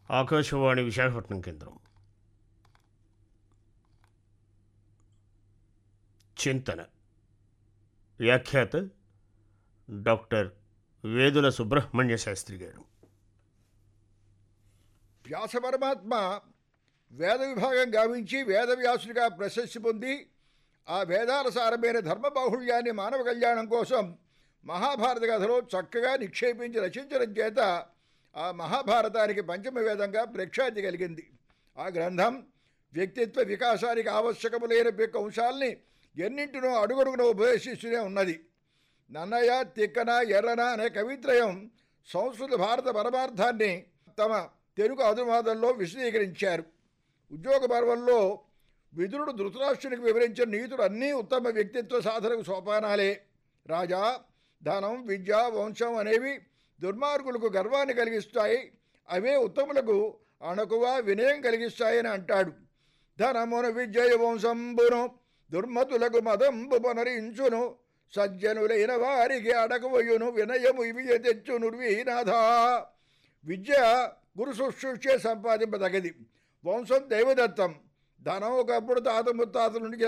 ఆకాశవాణి విశాఖపట్నం కేంద్రం చింతన వ్యాఖ్యాత డాక్టర్ వేదుల సుబ్రహ్మణ్య శాస్త్రి గారు వ్యాస పరమాత్మ వేద విభాగం గావించి వేదవ్యాసుడిగా ప్రశస్తి పొంది ఆ వేదాల సారమైన ధర్మ బాహుళ్యాన్ని మానవ కళ్యాణం కోసం మహాభారత కథలో చక్కగా నిక్షేపించి రచించడం చేత ఆ మహాభారతానికి పంచమ వేదంగా ప్రఖ్యాతి కలిగింది ఆ గ్రంథం వ్యక్తిత్వ వికాసానికి ఆవశ్యకములైన యొక్క అంశాల్ని ఎన్నింటినో అడుగడుగున ఉపదేశిస్తూనే ఉన్నది నన్నయ్య తిక్కన ఎర్రన అనే కవిత్రయం సంస్కృత భారత పరమార్థాన్ని తమ తెలుగు అనువాదంలో విశదీకరించారు ఉద్యోగ పర్వంలో విదురుడు ధృతరాష్ట్రునికి వివరించిన నీతులు అన్నీ ఉత్తమ వ్యక్తిత్వ సాధనకు సోపానాలే రాజా ధనం విద్య వంశం అనేవి దుర్మార్గులకు గర్వాన్ని కలిగిస్తాయి అవే ఉత్తములకు అణకువ వినయం కలిగిస్తాయని అంటాడు ధనమును విద్యయ వంశంబును దుర్మతులకు మదంబు పునరించును సజ్జనులైన వారికి అడకవయును వినయము ఇవి తెచ్చును వీనాథా విద్య గురు శుశ్రూషే సంపాదింపదగది వంశం దైవదత్తం ధనం ఒకప్పుడు తాత ముత్తాతల నుండి